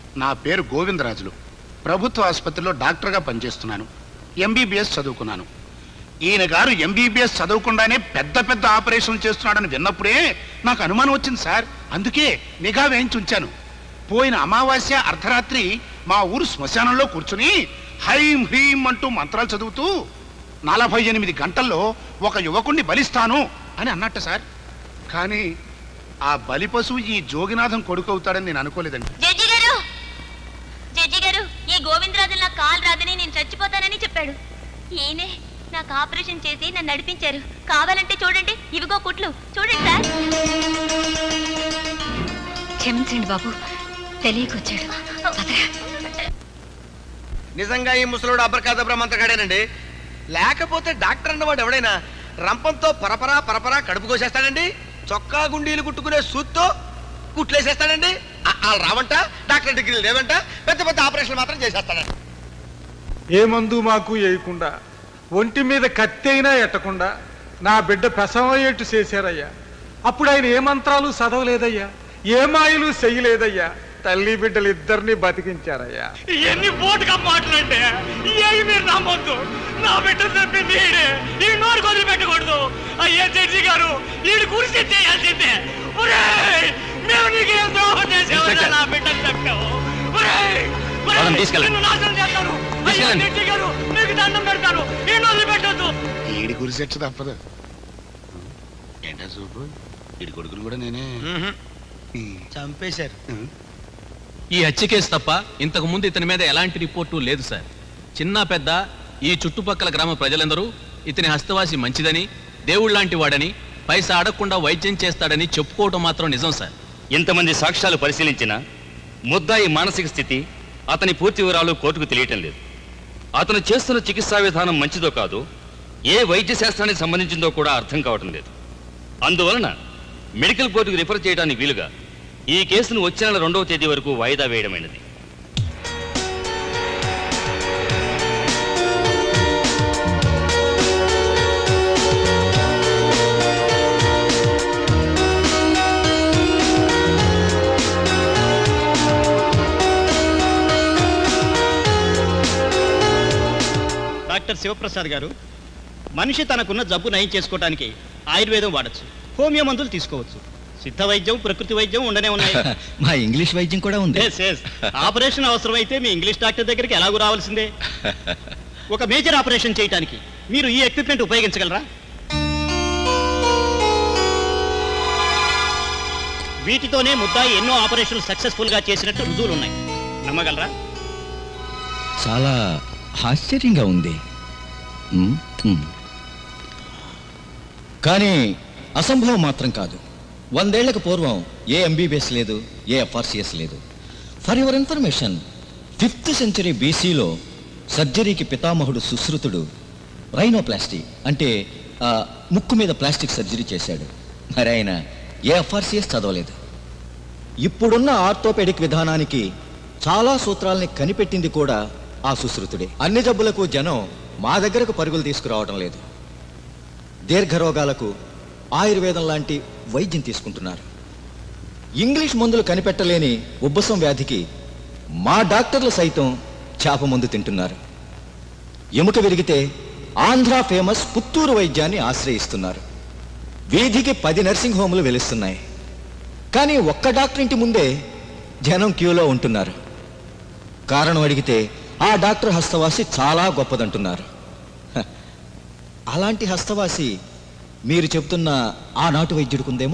నా పేరు గోవిందరాజులు ప్రభుత్వ ఆసుపత్రిలో డాక్టర్గా పనిచేస్తున్నాను ఎంబీబీఎస్ చదువుకున్నాను ఈయన గారు ఎంబీబీఎస్ చదవకుండానే పెద్ద పెద్ద ఆపరేషన్లు చేస్తున్నాడని విన్నప్పుడే నాకు అనుమానం వచ్చింది సార్ అందుకే నిఘా వేయించి ఉంచాను పోయిన అమావాస్య అర్ధరాత్రి మా ఊరు శ్మశానంలో కూర్చుని హైం హ్రీం అంటూ మంత్రాలు చదువుతూ నలభై ఎనిమిది గంటల్లో ఒక యువకుణ్ణి బలిస్తాను అని అన్నట్ట సార్ కానీ ఆ బలి పశువు ఈ జోగినాథం కొడుకు అవుతాడని నేను అనుకోలేదండి జడ్జి గారు జడ్జి గారు ఈ గోవిందరాజు నాకు కాలు రాదని నేను చచ్చిపోతానని చెప్పాడు ఈయనే నాకు ఆపరేషన్ చేసి నన్ను నడిపించారు కావాలంటే చూడండి ఇవిగో కుట్లు చూడండి సార్ క్షమించండి బాబు తెలియకొచ్చాడు పదరా. నిజంగా ఈ ముసలోడు అబ్రకాదబ్ర మంత్రగాడేనండి లేకపోతే డాక్టర్ అన్నవాడు ఎవడైనా రంపంతో పరపరా పరపరా కడుపు కోసేస్తాడండి చొక్కా గుండీలు కుట్టుకునే సూత్తో కుట్లేసేస్తాడండి ఆ- వాళ్ళు రావంట డాక్టర్ డిగ్రీలు లేవంట పెద్ద పెద్ద ఆపరేషన్లు మాత్రం చేసేస్తాడండి ఏ మందు మాకు వేయకుండా ఒంటి మీద కత్తి అయినా ఎట్టకుండా నా బిడ్డ ప్రసవయ్యేట్టు చేశారయ్యా అప్పుడు ఆయన ఏ మంత్రాలు చదవలేదయ్యా ఏ మాయలు చెయ్యలేదయ్యా తల్లి బిడ్డలు ఇద్దరిని బతికించారయ్యా ఎన్ని పోటుగా మాటలంటే ఏమి మీరు నమ్మొద్దు నా బిడ్డ చెప్పింది ఈడే ఈ నోరు కొద్ది పెట్టకూడదు అయ్యే జడ్జి గారు ఈడు కురిసి చేయాల్సిందే ఒరేయ్ మేము నీకు ఏం ద్రోహం చేసామని నా బిడ్డకు చెప్పావు ఒరేయ్ ఒరేయ్, వాళ్ళని తీసుకెళ్ళండి. నిన్ను నాశనం చేస్తాను అయ్యా తీసుకెళ్ళండి. జడ్జి గారు మీకు దండం పెడతాను ఈ నోరు పెట్టొద్దు ఈడి గురిసెచ్చు తప్పదు ఏంటా చూపు ఈడి కొడుకులు కూడా నేనే చంపేశారు ఈ హత్య కేసు తప్ప ఇంతకు ముందు ఇతని మీద ఎలాంటి రిపోర్టు లేదు సార్ చిన్న పెద్ద ఈ చుట్టుపక్కల గ్రామ ప్రజలందరూ ఇతని హస్తవాసి మంచిదని దేవుళ్ళలాంటి వాడని పైసా అడగకుండా వైద్యం చేస్తాడని చెప్పుకోవటం మాత్రం నిజం సార్ ఇంతమంది సాక్ష్యాలు పరిశీలించిన ముద్దాయి మానసిక స్థితి అతని పూర్తి వివరాలు కోర్టుకు తెలియటం లేదు అతను చేస్తున్న చికిత్సా విధానం మంచిదో కాదో ఏ వైద్య శాస్త్రానికి సంబంధించిందో కూడా అర్థం కావటం లేదు అందువలన మెడికల్ కోర్టుకు రిఫర్ చేయడానికి వీలుగా ఈ కేసును వచ్చే నెల రెండవ తేదీ వరకు వాయిదా వేయడమైనది డాక్టర్ శివప్రసాద్ గారు మనిషి తనకున్న జబ్బు నయం చేసుకోవడానికి ఆయుర్వేదం వాడచ్చు హోమియో మందులు తీసుకోవచ్చు సిద్ధ వైద్యం ప్రకృతి వైద్యం ఉండనే ఉన్నాయి మా ఇంగ్లీష్ వైద్యం కూడా ఉంది Yes, yes. ఆపరేషన్ అవసరమైతే మీ ఇంగ్లీష్ డాక్టర్ దగ్గరికి ఎలాగూ రావాల్సిందే ఒక మేజర్ ఆపరేషన్ చేయడానికి మీరు ఈ ఎక్విప్మెంట్ ఉపయోగించగలరా వీటితోనే ముద్దాయి ఎన్నో ఆపరేషన్లు సక్సెస్ఫుల్ గా చేసినట్టు రుజువులు ఉన్నాయి నమ్మగలరా చాలా ఆశ్చర్యంగా ఉంది మ్, మ్. కానీ అసంభవం మాత్రం కాదు వందేళ్లకు పూర్వం ఏ ఎంబీబీఎస్ లేదు ఏ ఎఫ్ఆర్సిఎస్ లేదు for your information fifth century బీసీలో సర్జరీకి పితామహుడు సుశ్రుతుడు రైనోప్లాస్టీ అంటే ఆ, ముక్కు మీద ప్లాస్టిక్ సర్జరీ చేశాడు మరి ఆయన ఏ ఎఫ్ఆర్సిఎస్ చదవలేదు ఇప్పుడున్న ఆర్థోపెడిక్ విధానానికి చాలా సూత్రాల్ని కనిపెట్టింది కూడా ఆ సుశ్రుతుడే అన్ని జబ్బులకు జనం మా దగ్గరకు పరుగులు తీసుకురావడం లేదు దీర్ఘరోగాలకు ఆయుర్వేదం లాంటి వైద్యం తీసుకుంటున్నారు ఇంగ్లీష్ మందులు కనిపెట్టలేని ఉబ్బసం వ్యాధికి మా డాక్టర్లు సైతం చేప మందు తింటున్నారు ఎముక విరిగితే ఆంధ్ర ఫేమస్ పుత్తూరు వైద్యాన్ని ఆశ్రయిస్తున్నారు వీధికి పది నర్సింగ్ హోములు వెలుస్తున్నాయి కానీ ఒక్క డాక్టర్ ఇంటి ముందే జనం క్యూలో ఉంటున్నారు కారణం అడిగితే ఆ డాక్టర్ హస్తవాసి చాలా గొప్పదంటున్నారు హ, అలాంటి హస్తవాసి మీరు చెబుతున్న ఆ నాటు వైద్యుడికుందేమో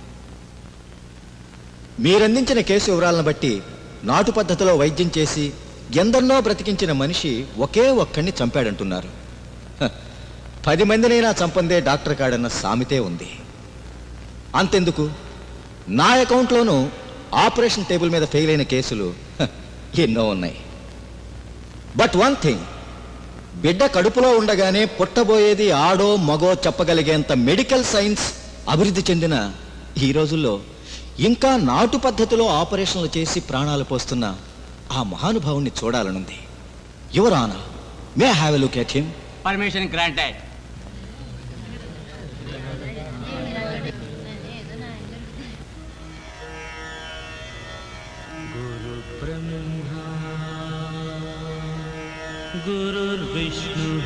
మీరందించిన కేసు వివరాలను బట్టి నాటు పద్ధతిలో వైద్యం చేసి ఎందరినో బ్రతికించిన మనిషి ఒకే ఒక్కడిని చంపాడంటున్నారు హ, పది మందినైనా చంపందే డాక్టర్ కాడన్న సామెతే ఉంది అంతెందుకు నా అకౌంట్లోనూ ఆపరేషన్ టేబుల్ మీద ఫెయిల్ అయిన కేసులు హ, ఎన్నో ఉన్నాయి బట్ వన్ థింగ్ బిడ్డ కడుపులో ఉండగానే పుట్టబోయేది ఆడో మగో చెప్పగలిగేంత మెడికల్ సైన్స్ అభివృద్ధి చెందిన ఈ రోజుల్లో ఇంకా నాటు పద్ధతిలో ఆపరేషన్లు చేసి ప్రాణాలు పోస్తున్న ఆ మహానుభావుణ్ణి చూడాలనుంది your honour may have a look at him permission granted గురు गुरुर्ब्रह्मा गुरुर्विष्णुः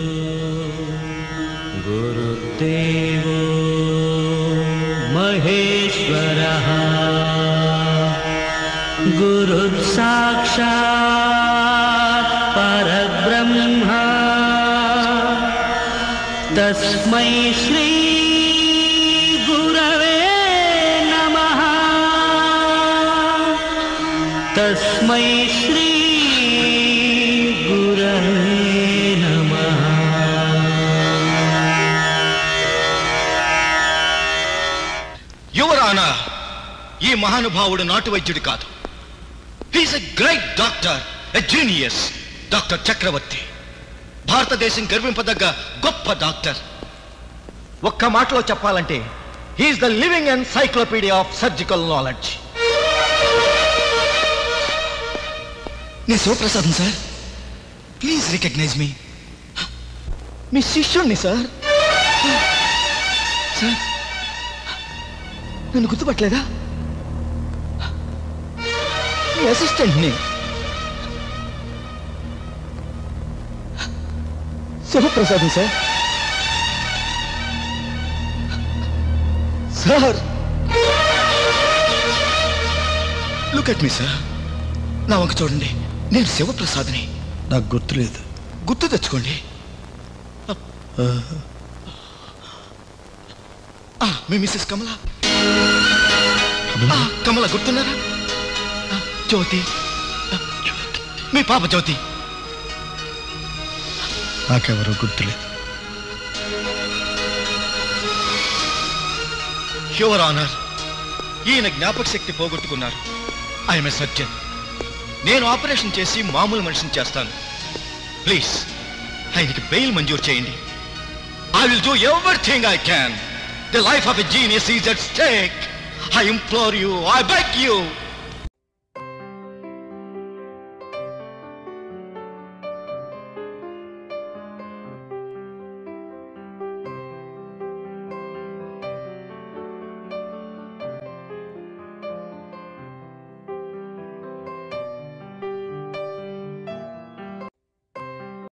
गुरुर्देवो महेश्वरः गुरुर्साक्षात् परब्रह्मा तस्मै श्री गुरवे नमः तस्मै श्री गुरवे नमः యువరానా ఈ మహానుభావుడు నాటు వైద్యుడు కాదు he's a great doctor a genius doctor Chakravarthi భారతదేశం గర్వింపదగ్గ గొప్ప డాక్టర్ ఒక్క మాటలో చెప్పాలంటే he's the living encyclopedia of surgical knowledge నీ శివప్రసాదం సార్ ప్లీజ్ రికగ్నైజ్ మీ మీ శిష్యుణ్ణి సార్ సార్ నన్ను గుర్తుపట్టలేదా మీ అసిస్టెంట్ని Sivaprasad sir sir look at me sir నా వంక చూడండి నేను శివప్రసాద్ని నాకు గుర్తులేదు గుర్తు తెచ్చుకోండి ఆ, మీ మిస్సెస్ కమల ఆ, కమల గుర్తున్నారా ఆ, జ్యోతి ఆ, మీ పాప జ్యోతి నాకెవరో గుర్తులేదు యువర్ ఆనర్ ఈయన జ్ఞాపక శక్తి పోగొట్టుకున్నారు ఐఎమ్ ఎ సర్జన్ నేను ఆపరేషన్ చేసి మామూలు మనిషిని చేస్తాను ప్లీజ్ ఆయనకి బెయిల్ మంజూరు చేయండి I will do everything I can the life of a genius is at stake I implore you I beg you